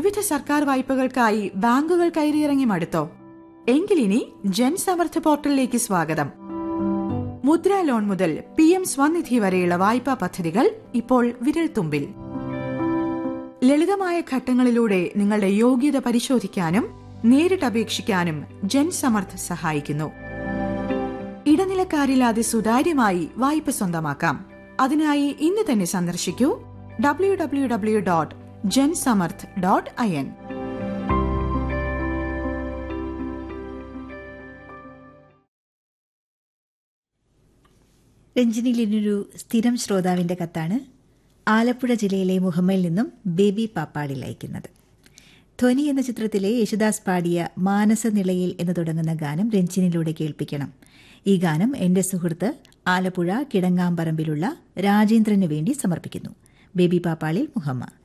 വിവിധ സർക്കാർ വായ്പകൾക്കായി ബാങ്കുകൾ കയറിയിറങ്ങി മടുത്തോ എങ്കിലിനി ജൻ സമർത്ഥ പോർട്ടലിലേക്ക് സ്വാഗതം മുദ്ര ലോൺ മുതൽ പി എം സ്വനിധി വരെയുള്ള വായ്പാ പദ്ധതികൾ ഇപ്പോൾ വിരൽത്തുമ്പിൽ ലളിതമായ ഘട്ടങ്ങളിലൂടെ നിങ്ങളുടെ യോഗ്യത പരിശോധിക്കാനും നേരിട്ട് അപേക്ഷിക്കാനും ജൻ സമർത്ഥ് സഹായിക്കുന്നു ഇടനിലക്കാരില്ലാതെ സുതാര്യമായി വായ്പ സ്വന്തമാക്കാം അതിനായി ഇന്ന് തന്നെ സന്ദർശിക്കൂ W W W dot Jan Samarth dot I N രഞ്ജിനിയിൽ ഇന്നൊരു സ്ഥിരം ശ്രോതാവിന്റെ കത്താണ് ആലപ്പുഴ ജില്ലയിലെ മുഹമ്മയിൽ നിന്നും ബേബി പാപ്പാടിൽ അയക്കുന്നത് ധ്വനി എന്ന ചിത്രത്തിലെ യേശുദാസ് പാടിയ മാനസനിളയിൽ എന്ന് തുടങ്ങുന്ന ഗാനം രഞ്ജിനിലൂടെ കേൾപ്പിക്കണം ഈ ഗാനം എന്റെ സുഹൃത്ത് ആലപ്പുഴ കിടങ്ങാമ്പറമ്പിലുള്ള രാജേന്ദ്രന് വേണ്ടി സമർപ്പിക്കുന്നു ബേബി പാപ്പാളിൽ മുഹമ്മ